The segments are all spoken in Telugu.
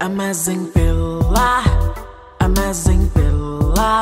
Amazing Pilla, Amazing Pilla.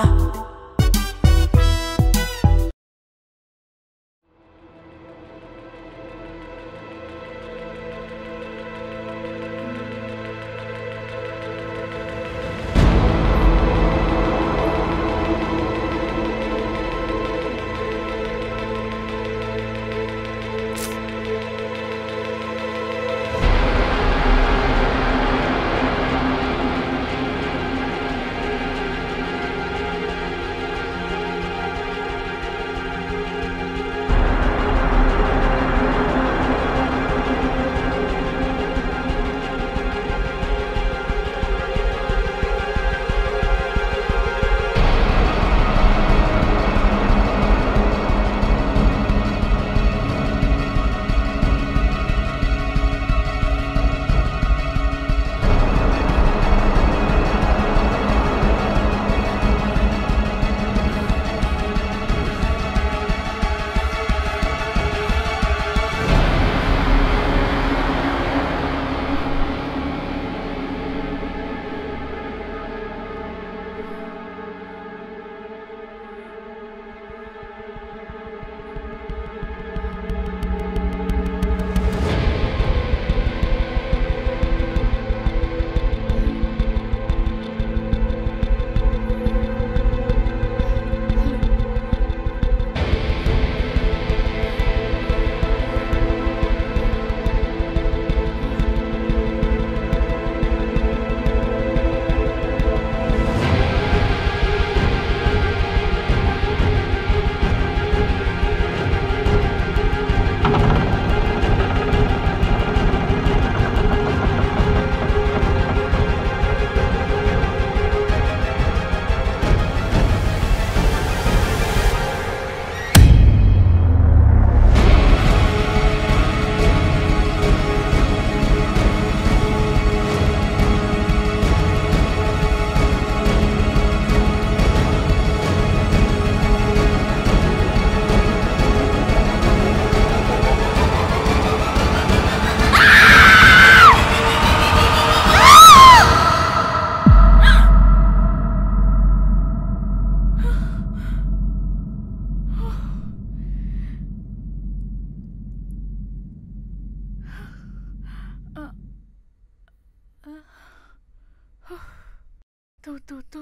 తూ తూ తూ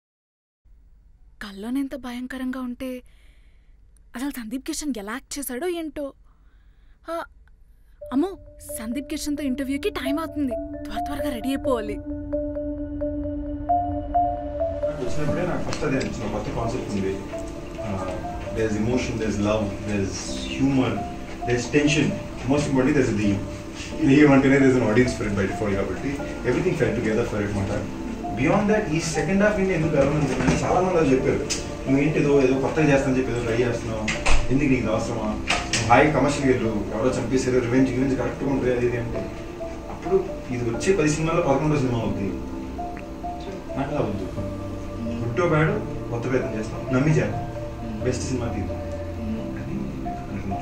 కల్లోనెంత భయంకరంగా ఉంటే అసలు సందీప్ కిషన్ ఎలా యాక్ట్ చేశాడో ఏంటో ఆ, అమ్మో సందీప్ కిషన్తో ఇంటర్వ్యూకి టైం అవుతుంది త్వర త్వరగా రెడీ అయిపోవాలి వచ్చినప్పుడే నాకు ఫస్ట్ అదే అనిపించిన కొత్త కాన్సెప్ట్ ఉంది there's emotion there's love there's humour there's tension most important there's దెయ్యం దెయ్యం అంటేనే there's an audience for it by default కాబట్టి everything fell together for it మాట బియాండ్ దట్ ఈ సెకండ్ హాఫ్ నేను ఎందుకు గర్వం చాలా మంది అది చెప్పారు నువ్వు ఏంటి ఏదో ఏదో కొత్తగా చేస్తానని చెప్పి ఏదో ట్రై చేస్తున్నావు ఎందుకు నీకు ఇది అవసరమా నువ్వు హాయి కమర్షియల్ వెళ్ళు ఎవరో చంపేశారు రివెంజ్ గివెంజ్ కరెక్ట్గా ఉంటుంది అది ఇది అంటే అప్పుడు ఇది వచ్చే పది సినిమాలో పదకొండో సినిమా అవుతుంది నాకు అలా వద్దు గుడ్ బ్యాడ్ కొత్త ప్రయత్నం చేస్తాం నమ్మి చేద్దాం బెస్ట్ సినిమా తీద్దాం అని అనుకుంటున్నాను.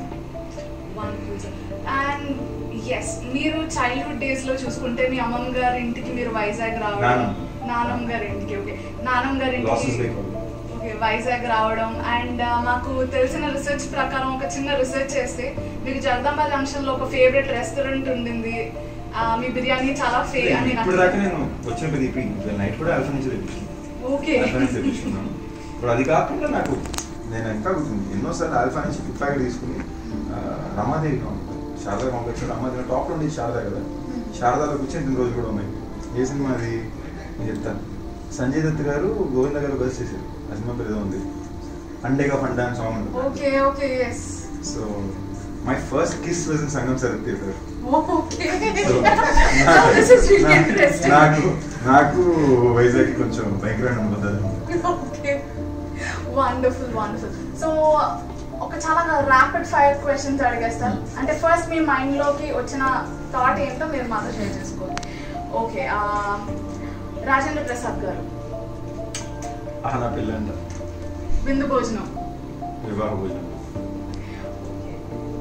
అండ్ ఎస్ మీరు చైల్డ్హుడ్ డేస్ లో చూసుకుంటే మీ అమ్మమ్మ గారి ఇంటికి మీరు వైజాగ్ రావడం నానమ్మ. నానమ్మ గారి ఇంటికి ఓకే నానమ్మ గారి Losses ఇంటికి లేకుండా. ఓకే వైజాగ్ రావడం అండ్ మాకు తెలిసిన రీసెర్చ్ ప్రకారం ఒక చిన్న రీసెర్చ్ చేస్తే మీకు జగదాంబ జంక్షన్ లో ఒక ఫేవరెట్ రెస్టారెంట్ ఉండింది ఆ, మీ బిర్యానీ చాలా ఫే అని నాకు- ఇప్పుడు దాకా నేను వచ్చిన ప్రతి ఇప్పుడు నైట్ కూడా అల్ఫా నుంచి తెప్పించాను ఓకే ఆల్ఫా నుంచి తెప్పించుకున్నాను ఇప్పుడు అది కాకుండా నాకు నేను ఇంకా గుర్తుంది ఎన్నోసార్లు ఆల్ఫా నుంచి ఫిట్ ప్యాకెట్ తీసుకుని ఆ, Ramadevi complex Sharada complex Ramadevi top ఉండేది శారదా కదా శారదాలో కూర్చొని రెండు రోజులు కూడా ఉన్నాయి ఏ సినిమా అది నేను చెప్తాను సంజయ్ దత్ గారు గోవింద గారు బస్ చేశారు ఆ సినిమా పేరు ఏదో ఉంది అండేగా ఫండా అని సాంగ్ ఉంటుంది okay okay yes so my first kiss was in Sangam sir theatre okay So, this is really నాకు- ఇంట్రెస్టింగ్ నాకు నాకు వైజాగ్ కొంచెం భయంకరమైన అనుభూతి ఓకే వండర్ఫుల్ వండర్ఫుల్ సో ఒక చాలా ర్యాపిడ్ ఫైర్ క్వశ్చన్స్ అడిగేస్తాను అంటే ఫస్ట్ మీ మైండ్ లోకి వచ్చిన థాట్ ఏంటో మీరు మాతో షేర్ చేసుకోవాలి ఓకే రాజేంద్ర ప్రసాద్ గారు ఆహా నా పెళ్ళి అంట బిందు భోజనం వివాహ భోజనం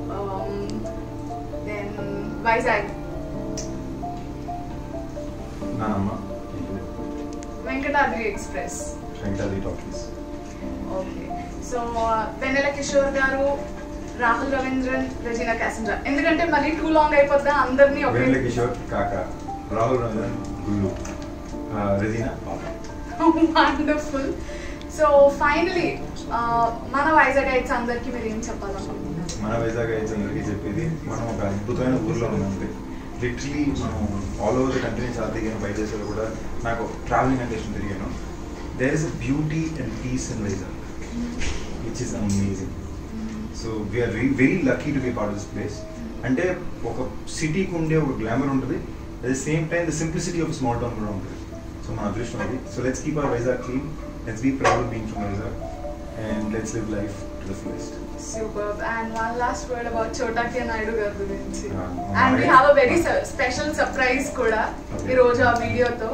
దెన్ వైజాగ్ నానమ్మ Venkatadri express Venkatadri talkies okay so Vennela Kishore garu Rahul Ravindran Regina క్యాసెంజర్ ఎందుకంటే మళ్ళీ టూ లాంగ్ అయిపోద్దా అందరినీ ఒకే వెన్నెల కిషోర్ కాక రాహుల్ రంజన్ గుల్లు ఆ, రెజీనా పాప వండర్ఫుల్ సో ఫైనలీ మన వైజాగ్ ఐట్స్ అందరికీ మీరు ఏం చెప్పాలనుకుంటున్నారు మన వైజాగ్ అయితే అందరికీ చెప్పేది మనం ఒక అద్భుతమైన ఊర్లో ఉన్నామంటే లిటరలీ మనం ఆల్ ఓవర్ ద కంట్రీ చాలా తిరిగాను బయట దేశాలు కూడా నాకు ట్రావెలింగ్ అంటే ఇష్టం తిరిగాను there is a beauty and peace in Vizag which is amazing so we are very lucky to be part of this place అంటే ఒక సిటీకి ఉండే ఒక గ్లామర్ ఉంటుంది at the same time the simplicity of small town కూడా ఉంటుంది సో మన అదృష్టం అది so let's keep our Vizag clean let's be proud being from Vizag and let's live life to the fullest super and one last word about Chota K Naidu garu గురించి Ah, and we Maya. Have a very special surprise కూడా Okay. ఈ రోజు ఆ వీడియోతో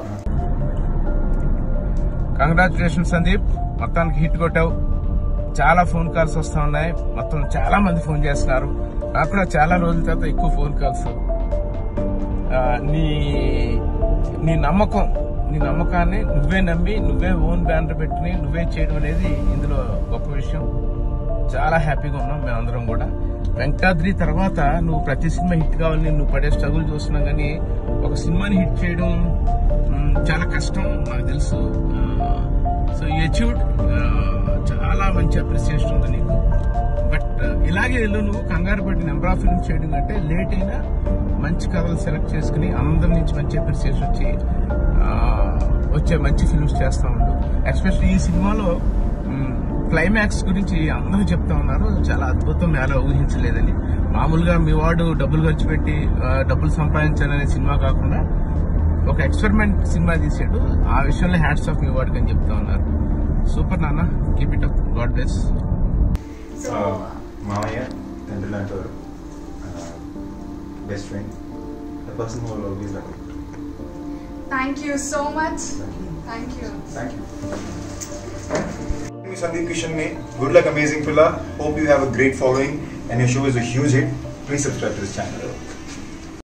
కంగ్రాచులేషన్ సందీప్ మొత్తానికి హిట్ కొట్టావు చాలా ఫోన్ కాల్స్ వస్తా ఉన్నాయి మొత్తం చాలా మంది ఫోన్ చేస్తున్నారు నాకు కూడా చాలా రోజుల తర్వాత ఎక్కువ ఫోన్ కాల్స్ ఆ, నీ నీ నమ్మకం నీ నమ్మకాన్ని నువ్వే నమ్మి నువ్వే ఓన్ బ్యానర్ పెట్టుకుని నువ్వే చేయడం అనేది ఇందులో గొప్ప విషయం చాలా హ్యాపీగా ఉన్నాం మేమందరం కూడా వెంకటాద్రి తర్వాత నువ్వు ప్రతి సినిమా హిట్ కావాలని నువ్వు పడే స్ట్రగుల్ చూస్తున్నాం కానీ ఒక సినిమాని హిట్ చేయడం మ్, చాలా కష్టం నాకు తెలుసు సో ఈ అచీవ్డ్ చాలా మంచి అప్రిసియేషన్ ఉంది నీకు బట్ ఇలాగే వెళ్ళు నువ్వు కంగారు పడి నెంబర్ ఆఫ్ ఫిల్మ్స్ చేయడం కంటే లేట్ అయినా మంచి కథలు సెలెక్ట్ చేసుకుని అందరి నుంచి మంచి అప్రిసియేషన్ వచ్చి ఆ, వచ్చే మంచి ఫిల్మ్స్ చేస్తా ఉండు ఎస్పెషల్లీ ఈ సినిమాలో క్లైమాక్స్ గురించి అందరూ చెప్తా ఉన్నారు చాలా అద్భుతం ఎలా ఊహించలేదని మామూలుగా మీ వాడు డబ్బులు ఖర్చు పెట్టి ఆ, డబ్బులు సంపాదించాలనే సినిమా కాకుండా ఒక ఎక్స్పెరిమెంట్ సినిమా తీసాడు ఆ విషయంలో హ్యాట్స్ ఆఫ్ మీ వాడికి అని చెప్తా ఉన్నారు సూపర్ నాన్న keep it up god bless so మామయ్య తండ్రి లాంటి వారు best friend the person who always love thank you so much thank you thank you Sandeep Kishan me. Good luck, amazing fella. Hope you have a great following and your show is a huge hit. Please subscribe to this channel.